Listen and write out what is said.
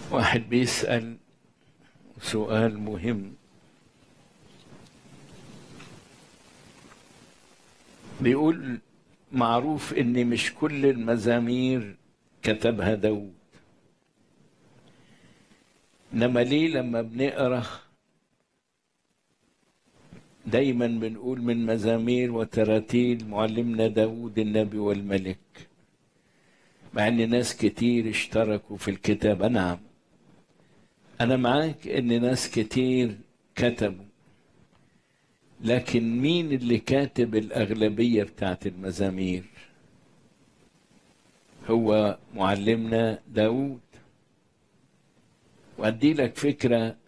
واحد بيسأل سؤال مهم بيقول معروف ان مش كل المزامير كتبها داود انما ليه لما بنقرا دايما بنقول من مزامير وتراتيل معلمنا داود النبي والملك مع ان ناس كتير اشتركوا في الكتابة نعم انا معاك ان ناس كتير كتبوا لكن مين اللي كاتب الاغلبية بتاعت المزامير هو معلمنا داود وادي لك فكرة